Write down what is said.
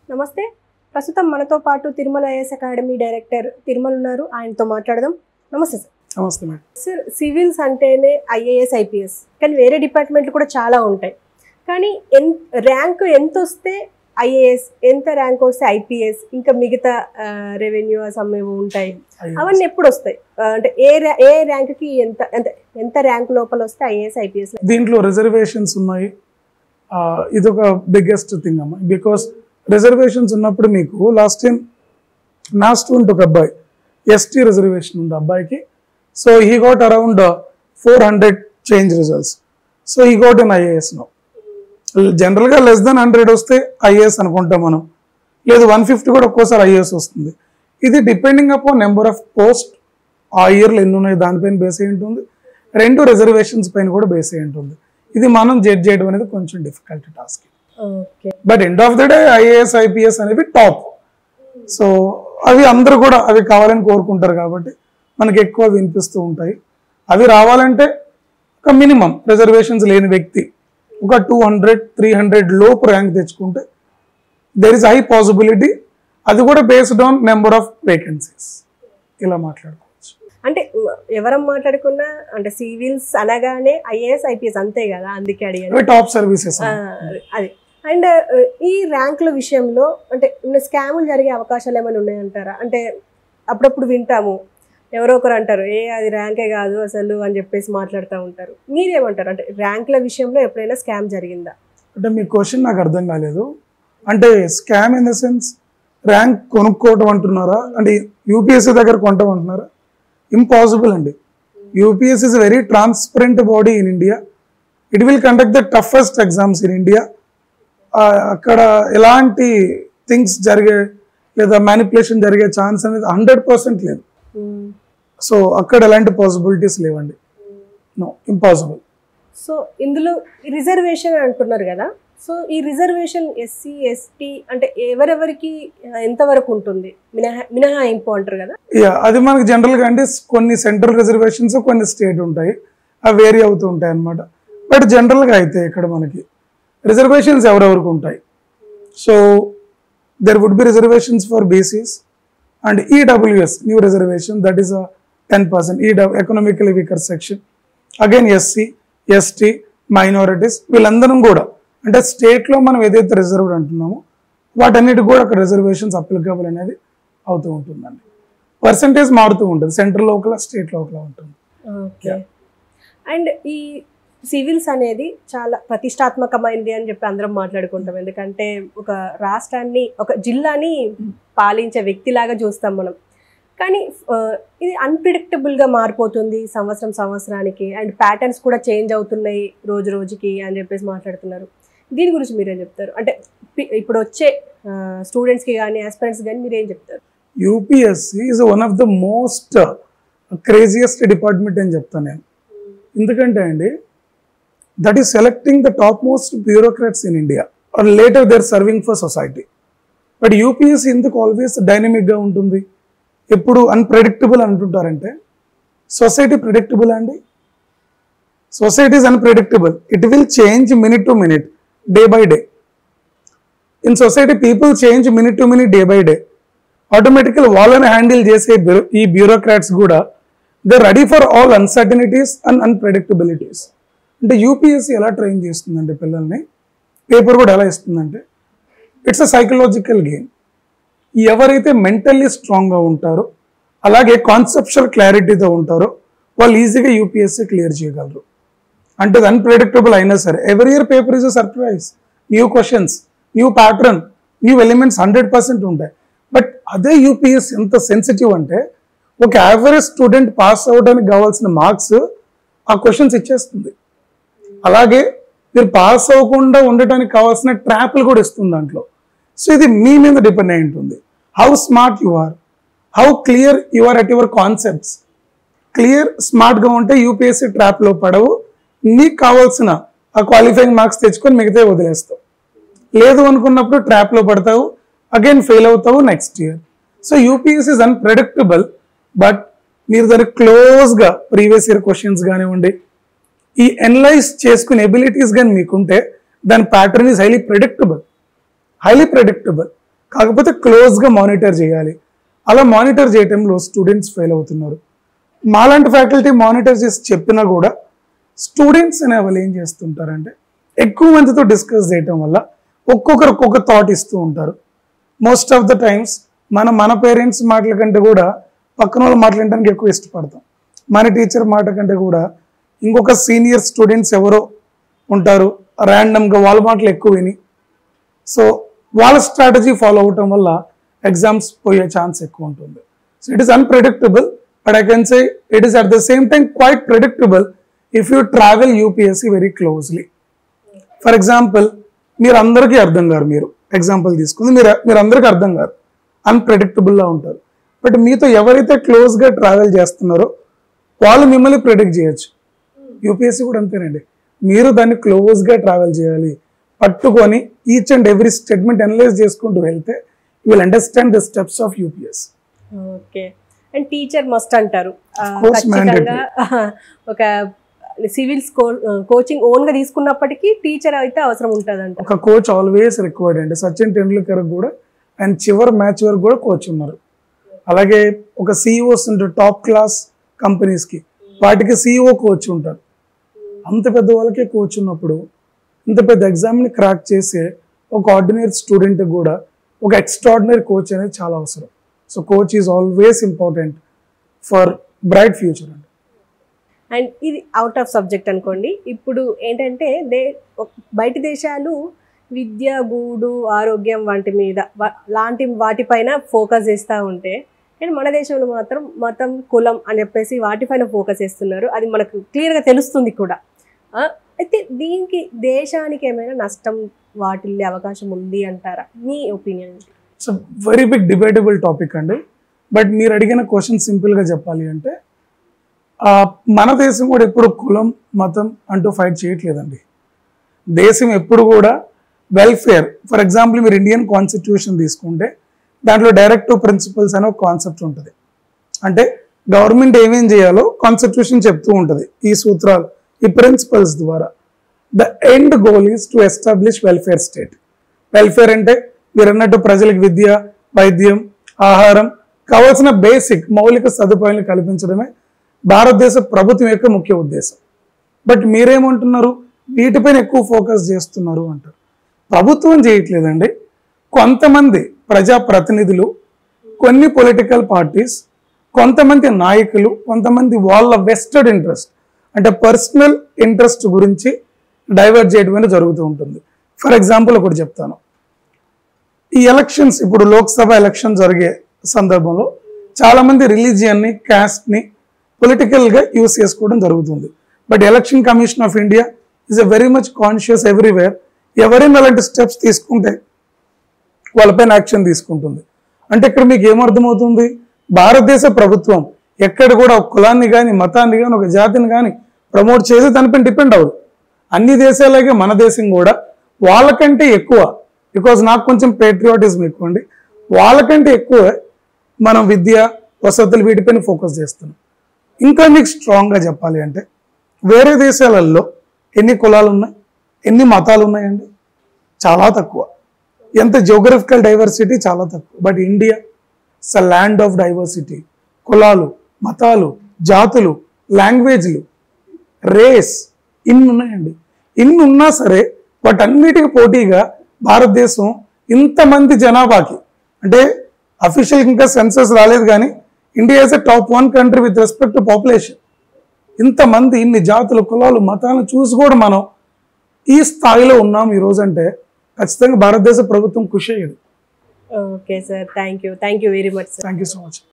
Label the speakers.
Speaker 1: నమస్తే ప్రస్తుతం మనతో పాటు Tirumala IAS academy director Tirumala ఉన్నారు ఆయనతో మాట్లాడదాం నమస్తే సార్
Speaker 2: నమస్తే మేడం
Speaker 1: సార్ సివిల్స్ అంటేనే ఐఏఎస్ ఐపీఎస్ కానీ వేరే డిపార్ట్మెంట్లు కూడా చాలా ఉంటాయి కానీ ఎన్ ర్యాంక్ ఎంత వస్తే ఐఏఎస్ ఎంత ర్యాంక్ వస్తే ఐపీఎస్ ఇంకా మిగతా రెవెన్యూ సమ్మేవి ఉంటాయి అవన్నీ ఎప్పుడు వస్తాయి ఆ, అంటే ఏ ర్యా- ఏ ర్యాంక్కి ఎంత ఎంత ఎంత ర్యాంక్ లోపల వస్తే ఐఏఎస్ ఐపీఎస్
Speaker 2: దీంట్లో రిజర్వేషన్స్ ఉన్నాయి ఆ, ఇది ఒక బిగ్గెస్ట్ థింగ్ అమ్మ బికాస్ రిజర్వేషన్స్ ఉన్నప్పుడు మీకు లాస్ట్ టైం నా స్టూడెంట్ ఒక అబ్బాయి ఎస్టీ రిజర్వేషన్ ఉంది అబ్బాయికి so he got around four hundred change results so he got in IAS no జనరల్గా లెస్ దెన్ హండ్రెడ్ వస్తే ఐఏఎస్ అనుకుంటాం మనం లేదు వన్ ఫిఫ్టీ కూడా ఒక్కోసారి ఐఏఎస్ వస్తుంది ఇది depending upon number of post ఆ ఇయర్లో ఎన్ని ఉన్నాయి దానిపైన బేస్ అయి ఉంటుంది రెండు రిజర్వేషన్స్ పైన కూడా బేస్ అయి ఉంటుంది ఇది మనం జడ్జ్ చేయడం అనేది కొంచెం difficult task
Speaker 1: okay
Speaker 2: but end of the day IAS IPS అనేవి టాప్ సో అవి అందరూ కూడా అవి కావాలని కోరుకుంటారు కాబట్టి మనకి ఎక్కువ వినిపిస్తూ ఉంటాయి అవి రావాలంటే ఒక మినిమం రిజర్వేషన్స్ లేని వ్యక్తి ఒక టూ హండ్రెడ్ త్రీ హండ్రెడ్ లోపు ర్యాంక్ తెచ్చుకుంటే దెర్ ఇస్ హై పాసిబిలిటీ అది కూడా based on number of vacancies ఇలా మాట్లాడుకోవచ్చు
Speaker 1: అంటే ఎవరం మాట్లాడుకున్నా అంటే సివిల్స్ అనగానే ఐఏఎస్ ఐపీఎస్ అంతే కదా అందుకే అడిగాను
Speaker 2: అవి టాప్ సర్వీసెస్
Speaker 1: ఆ, అది అండ్ ఈ ర్యాంకుల విషయంలో అంటే స్కాములు జరిగే అవకాశాలు ఏమైనా ఉన్నాయంటారా అంటే అప్పుడప్పుడు వింటాము ఎవరో ఒకరు అంటారు ఏ అది ర్యాంకే కాదు అసలు అని చెప్పేసి మాట్లాడుతూ ఉంటారు మీరేమంటారు అంటే ర్యాంకుల విషయంలో ఎప్పుడైనా స్కామ్ జరిగిందా
Speaker 2: అంటే మీ క్వశ్చన్ నాకు అర్థం కాలేదు అంటే scam in the sense rank కొనుక్కోవటం అంటున్నారా అంటే యూపీఎస్సీ దగ్గర కొంటాం అంటున్నారా ఇంపాసిబుల్ అండి UPSC is very transparent body in India it will conduct the toughest exams in India అక్కడ ఎలాంటి థింగ్స్ జరిగే లేదా మ్యానిపులేషన్ జరిగే ఛాన్స్ అనేది హండ్రెడ్ పర్సెంట్ లేదు సో అక్కడ ఎలాంటి పాసిబిలిటీస్ లేవండి నో ఇంపాసిబుల్
Speaker 1: సో ఇందులో రిజర్వేషన్ అంటున్నారు కదా సో ఈ రిజర్వేషన్ ఎస్సీ ఎస్టీ అంటే ఎవరెవరికి ఎంతవరకు ఉంటుంది మినహా మినహాయింపు అంటారు కదా
Speaker 2: యా అది మనకి జనరల్గా అంటే కొన్ని సెంట్రల్ రిజర్వేషన్స్ కొన్ని స్టేట్ ఉంటాయి అవి వేరీ అవుతూ ఉంటాయి అన్నమాట బట్ జనరల్గా అయితే ఇక్కడ మనకి రిజర్వేషన్స్ ఎవరెవరికి ఉంటాయి so there would be reservations for BCs and EWS new reservation that is a ten percent ఈ economically weaker section again SC ST minorities వీళ్ళందరం కూడా అంటే స్టేట్లో మనం ఏదైతే రిజర్వ్డ్ అంటున్నామో వాటన్నిటికి కూడా అక్కడ రిజర్వేషన్స్ అప్లికబుల్ అనేది అవుతూ ఉంటుందండి పర్సంటేజ్ మారుతూ ఉంటుంది సెంట్రల్ లోకల్ స్టేట్ లోకల్ ఉంటుంది
Speaker 1: ఓకే అండ్ ఈ సివిల్స్ అనేది చాలా ప్రతిష్టాత్మకమైనది అని చెప్పి అందరం మాట్లాడుకుంటాం ఎందుకంటే ఒక రాష్ట్రాన్ని ఒక జిల్లాని పాలించే వ్యక్తిలాగా చూస్తాం మనం కానీ ఆ, ఇది అన్ప్రిడిక్టబుల్గా మారిపోతుంది సంవత్సరం సంవత్సరానికి అండ్ ప్యాటర్న్స్ కూడా చేంజ్ అవుతున్నాయి రోజు రోజుకి అని చెప్పేసి మాట్లాడుతున్నారు దీని గురించి మీరేం చెప్తారు అంటే పి- ఇప్పుడు వచ్చే స్టూడెంట్స్కి కానీ ఆస్పిరెంట్స్ కానీ మీరేం చెప్తారు
Speaker 2: UPSC is one of the most craziest department అని చెప్తాను నేను ఎందుకంటే అండి that is selecting the top most bureaucrats in India are later they're serving for society but UPSC ఎందుకు ఆల్వేస్ డైనమిక్గా ఉంటుంది ఎప్పుడు అన్ప్రెడిక్టబుల్ అంటుంటారంటే సొసైటీ ప్రిడిక్టబుల్ అండి society is unpredictable it will change minute to minute day by day in society people change minute to minute day by day automatical వాళ్ళని handle చేసే bureau ఈ bureaucrats కూడా they ready for all uncertainties and unpredictabilities అంటే UPSC ఎలా train చేస్తుందంటే పిల్లల్ని paper కూడా ఎలా ఇస్తుందంటే ఇట్స్ అ సైకలాజికల్ గేమ్ ఎవరైతే మెంటల్లీ స్ట్రాంగ్గా ఉంటారో అలాగే కాన్సెప్షువల్ క్లారిటీతో ఉంటారో వాళ్ళు ఈజీగా యూపీఎస్సీ క్లియర్ చేయగలరు అంటే అది అన్ప్రెడిక్టబుల్ అయినా సరే ఎవరి year paper is a surprise new questions new pattern new elements hundred percent ఉంటాయి బట్ అదే యూపీఎస్ ఎంత సెన్సిటివ్ అంటే ఒక యావరేజ్ స్టూడెంట్ పాస్ అవ్వడానికి కావాల్సిన మార్క్స్ ఆ క్వశ్చన్స్ ఇచ్చేస్తుంది అలాగే మీరు పాస్ అవ్వకుండా ఉండటానికి కావాల్సిన ట్రాప్లు కూడా ఇస్తుంది దాంట్లో సో ఇది మీ మీద డిపెండ్ అయి ఉంటుంది how smart you are how clear you are at your concepts clear స్మార్ట్గా ఉంటే యూపీఎస్సీ ట్రాప్లో పడవు నీకు కావాల్సిన ఆ క్వాలిఫైయింగ్ మార్క్స్ తెచ్చుకొని మిగతా వదిలేస్తావు లేదు అనుకున్నప్పుడు ట్రాప్లో పడతావు అగైన్ ఫెయిల్ అవుతావు next year so UPSC is unpredictable but మీరు దానికి క్లోజ్గా ప్రీవియస్ ఇయర్ క్వశ్చన్స్ కానివ్వండి ఈ ఎనలైజ్ చేసుకునే ఎబిలిటీస్ కానీ మీకుంటే దాని pattern is highly predictable highly predictable కాకపోతే క్లోజ్గా మానిటర్ చేయాలి అలా మానిటర్ చేయటంలో స్టూడెంట్స్ ఫెయిల్ అవుతున్నారు మాలాంటి ఫ్యాకల్టీ మానిటర్ చేసి చెప్పినా కూడా స్టూడెంట్స్ అనే వాళ్ళు ఏం చేస్తుంటారంటే ఎక్కువ మందితో డిస్కస్ చేయటం వల్ల ఒక్కొక్కరు ఒక్కొక్క థాట్ ఇస్తూ ఉంటారు మోస్ట్ ఆఫ్ ద టైమ్స్ మన మన పేరెంట్స్ మాటల కంటే కూడా పక్కన వాళ్ళు మాట్లాడడానికి ఎక్కువ ఇష్టపడతాం మన టీచర్ మాట కంటే కూడా ఇంకొక సీనియర్ స్టూడెంట్స్ ఎవరో ఉంటారు ర్యాండమ్గా వాళ్ళ మాటలు ఎక్కువ విని సో వాళ్ళ స్ట్రాటజీ ఫాలో అవటం వల్ల ఎగ్జామ్స్ పోయే ఛాన్స్ ఎక్కువ ఉంటుంది so it is unpredictable but I can say it is at the same time quite predictable if you travel UPSC very closely for example మీరు అందరికీ అర్థం కారు మీరు ఎగ్జాంపుల్ తీసుకుంది మీరు మీరు అందరికీ అర్థం కారు అన్ప్రెడిక్టబుల్లా ఉంటారు బట్ మీతో ఎవరైతే క్లోజ్గా ట్రావెల్ చేస్తున్నారో వాళ్ళు మిమ్మల్ని ప్రెడిక్ట్ చేయొచ్చు యూపీఎస్సీ కూడా అంతేనండి మీరు దాన్ని క్లోజ్గా ట్రావెల్ చేయాలి పట్టుకొని each and every statement analyse చేసుకుంటూ వెళ్తే you will understand the steps of UPSC
Speaker 1: okay and teacher must అంటారు ఆ,
Speaker 2: course,
Speaker 1: ఖచ్చితంగా ఒక సివిల్స్ కోచింగ్ ఓన్ గా తీసుకున్నప్పటికీ టీచర్ అయితే అవసరం ఉంటదంట
Speaker 2: ఒక కోచ్ ఆల్వేస్ రిక్వైర్డ్ అండి సచిన్ టెండూల్కర్ కూడా అండ్ చివరి మ్యాచ్ వరకు కూడా కోచ్ ఉన్నారు అలాగే ఒక సిఇఓస్ ఉంటారు టాప్ క్లాస్ కంపెనీస్కి వాటికి సిఇఓ కోచ్ ఉంటారు అంత పెద్ద వాళ్ళకే కోచ్ ఉన్నప్పుడు ఇంత పెద్ద ఎగ్జామ్ని క్రాక్ చేసే ఒక ఆర్డినరీ స్టూడెంట్ కూడా ఒక ఎక్స్ట్రాడినరీ కోచ్ అనేది చాలా అవసరం so coach is always important for bright future అండి
Speaker 1: అండ్ ఇది అవుట్ ఆఫ్ సబ్జెక్ట్ అనుకోండి ఇప్పుడు ఏంటంటే దే ఒక- బయటి దేశాలు విద్య గూడు ఆరోగ్యం వంటి మీద వా- లాంటి వాటిపైన ఫోకస్ చేస్తూ ఉంటే అండ్ మన దేశంలో మాత్రం మతం కులం అని చెప్పేసి వాటిపైన ఫోకస్ చేస్తున్నారు అది మనకు క్లియర్గా తెలుస్తుంది కూడా ఆ, అయితే దీనికి దేశానికి ఏమైనా నష్టం వాటిల్లే అవకాశం ఉంది అంటారా మీ opinion
Speaker 2: it's very big debatable topic అండి బట్ మీరు అడిగిన క్వశ్చన్ సింపుల్గా చెప్పాలి అంటే ఆ, మన దేశం కూడా ఎప్పుడు కులం మతం అంటూ ఫైట్ చేయట్లేదండి దేశం ఎప్పుడు కూడా వెల్ఫేర్ ఫర్ ఎగ్జాంపుల్ మీరు ఇండియన్ కాన్స్టిట్యూషన్ తీసుకుంటే దాంట్లో డైరెక్టివ్ ప్రిన్సిపల్స్ అనే ఒక కాన్సెప్ట్ ఉంటుంది అంటే గవర్నమెంట్ ఏమేం చేయాలో కాన్స్టిట్యూషన్ చెప్తూ ఉంటుంది ఈ సూత్రాలు ఈ ప్రిన్సిపల్స్ ద్వారా the end goal is to establish welfare state welfare అంటే మీరు అన్నట్టు ప్రజలకు విద్య వైద్యం ఆహారం కావాల్సిన బేసిక్ మౌలిక సదుపాయాలను కల్పించడమే భారతదేశ ప్రభుత్వం యొక్క ముఖ్య ఉద్దేశం బట్ మీరేమంటున్నారు వీటిపైన ఎక్కువ ఫోకస్ చేస్తున్నారు అంటారు ప్రభుత్వం చేయట్లేదండి కొంతమంది ప్రజా ప్రతినిధులు కొన్ని పొలిటికల్ పార్టీస్ కొంతమంది నాయకులు కొంతమంది వాళ్ళ వెస్టెడ్ ఇంట్రెస్ట్ అంటే పర్సనల్ ఇంట్రెస్ట్ గురించి డైవర్ట్ చేయడం అనేది జరుగుతూ ఉంటుంది ఫర్ ఎగ్జాంపుల్ ఒకటి చెప్తాను ఈ ఎలక్షన్స్ ఇప్పుడు లోక్సభ ఎలక్షన్ జరిగే సందర్భంలో చాలా మంది రిలీజియన్ని క్యాస్ట్ని పొలిటికల్గా యూస్ చేసుకోవడం జరుగుతుంది but election commission of India is a very much conscious everywhere ఎవరైనా అలాంటి స్టెప్స్ తీసుకుంటే వాళ్ళపైన యాక్షన్ తీసుకుంటుంది అంటే ఇక్కడ మీకు ఏమర్థమవుతుంది భారతదేశ ప్రభుత్వం ఎక్కడ కూడా ఒక కులాన్ని కానీ మతాన్ని కానీ ఒక జాతిని కానీ ప్రమోట్ చేసి దానిపైన డిపెండ్ అవ్వదు అన్ని దేశాలాగే మన దేశం కూడా వాళ్ళకంటే ఎక్కువ బికాజ్ నాకు కొంచెం పేట్రియాటిజం ఎక్కువ అండి వాళ్ళకంటే ఎక్కువ మనం విద్య వసతులు వీటిపైన ఫోకస్ చేస్తున్నాం ఇంకా మీకు స్ట్రాంగ్గా చెప్పాలి అంటే వేరే దేశాలలో ఎన్ని కులాలు ఉన్నాయి ఎన్ని మతాలు ఉన్నాయండి చాలా తక్కువ ఎంత జియోగ్రఫికల్ డైవర్సిటీ చాలా తక్కువ but India it's a land of diversity కులాలు మతాలు జాతులు లాంగ్వేజ్లు రేస్ ఇన్ని ఉన్నాయండి ఇన్ని ఉన్నా సరే వాటన్నిటికి పోటీగా భారతదేశం ఇంతమంది జనాభాకి అంటే అఫీషియల్ ఇంకా సెన్సస్ రాలేదు కానీ India is a top one country with respect to population ఇంతమంది ఇన్ని జాతులు కులాలు మతాలను చూసి కూడా మనం ఈ స్థాయిలో ఉన్నాం ఈ రోజు అంటే ఖచ్చితంగా భారతదేశ ప్రభుత్వం కృషి అయ్యేది
Speaker 1: okay sir thank you thank you very much sir
Speaker 2: thank you so much